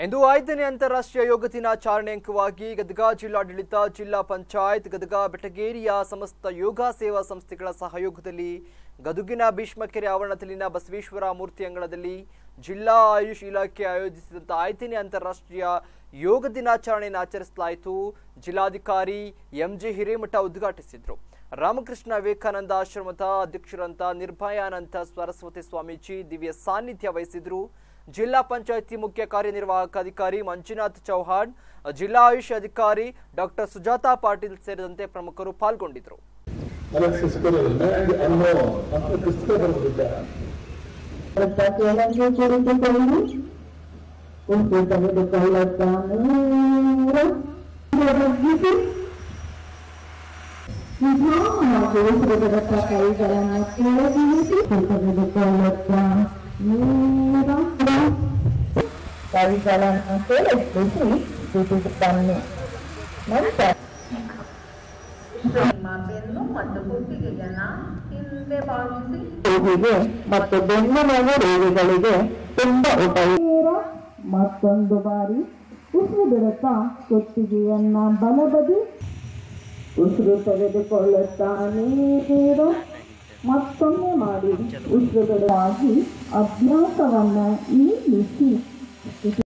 ಇಂದು ಐದನೇ ಅಂತಾರಾಷ್ಟ್ರೀಯ ಯೋಗ ದಿನಾಚರಣೆ ಅಂಗವಾಗಿ ಗದಗ ಜಿಲ್ಲಾಡಳಿತ ಜಿಲ್ಲಾ ಪಂಚಾಯತ್ ಗದಗ ಬೆಟಗೇರಿಯ ಸಮಸ್ತ ಯೋಗ ಸೇವಾ ಸಂಸ್ಥೆಗಳ ಸಹಯೋಗದಲ್ಲಿ ಗದುಗಿನ ಭೀಷ್ಮಕೆರೆ ಆವರಣದಲ್ಲಿನ ಬಸವೇಶ್ವರ ಮೂರ್ತಿ ಅಂಗಳದಲ್ಲಿ ಜಿಲ್ಲಾ ಆಯುಷ್ ಇಲಾಖೆ ಆಯೋಜಿಸಿದಂಥ ಐದನೇ ಅಂತಾರಾಷ್ಟ್ರೀಯ ಯೋಗ ದಿನಾಚರಣೆಯನ್ನು ಆಚರಿಸಲಾಯಿತು ಜಿಲ್ಲಾಧಿಕಾರಿ ಎಂಜೆ ಹಿರೇಮಠ ಉದ್ಘಾಟಿಸಿದರು ರಾಮಕೃಷ್ಣ ವಿವೇಕಾನಂದ ಆಶ್ರಮದ ಅಧ್ಯಕ್ಷರಂತ ನಿರ್ಭಯಾನಂದ ಸರಸ್ವತಿ ಸ್ವಾಮೀಜಿ ದಿವ್ಯ ಸಾನ್ನಿಧ್ಯ ವಹಿಸಿದ್ರು ಜಿಲ್ಲಾ ಪಂಚಾಯಿತಿ ಮುಖ್ಯ ಕಾರ್ಯನಿರ್ವಾಹಕ ಅಧಿಕಾರಿ ಮಂಜುನಾಥ್ ಚೌಹಾಣ್ ಜಿಲ್ಲಾ ಆಯುಷ್ ಅಧಿಕಾರಿ ಡಾಕ್ಟರ್ ಸುಜಾತಾ ಪಾಟೀಲ್ ಸೇರಿದಂತೆ ಪ್ರಮುಖರು ಪಾಲ್ಗೊಂಡಿದ್ದರು ಅಲೆಕ್ಸಿಸ್ಕೊಳ್ಳೋದಿಲ್ಲ ಅನ್ನೋ ಅಂತ ಪುಸ್ತಕ ಬರೆದಿದ್ದಾರೆ ಕೆಳಗೆ ಕುಳಿತುಕೊಂಡು ಉಂಟು ತೆಗೆದುಕೊಳ್ಳುತ್ತಾನೆ ಬಗ್ಗಿಸಿ ನಿಧಾನವಾಗಿ ಉಸಿರುಗಡತ ಕೈಗಳನ್ನು ಕೆಳಗಿಳಿಸಿ ತೆಗೆದುಕೊಳ್ಳುತ್ತಾ ನೇರ ಕೈಗಳನ್ನು ಕೆಳಗಿಳಿಸಿ ಬಿಡುತ್ತಾನೆ ನಂತರ ನಿಮ್ಮ ಬೆನ್ನು ಮತ್ತು ಕುತ್ತಿಗೆಯನ್ನ ಹಿಂದೆ ಭಾವಿಸಿ ರೋಗಿಗೆ ಮತ್ತು ಬೆನ್ನು ನೋವು ರೋಗಿಗಳಿಗೆ ತುಂಬಾ ಉಪಯೋಗ ಮತ್ತೊಂದು ಬಾರಿ ಉಸಿರು ಬಿಡುತ್ತಾ ಕುತ್ತಿಗೆಯನ್ನ ಬಲಬದಿ ಉಸಿರು ತೆಗೆದುಕೊಳ್ಳುತ್ತಾನೆ ನೀರು ಮತ್ತೊಮ್ಮೆ ಮಾಡಿ ಉಸಿರು ಬಿಡುವಾಗಿ ಅಭ್ಯಾಸವನ್ನ ನಿಲ್ಲಿಸಿ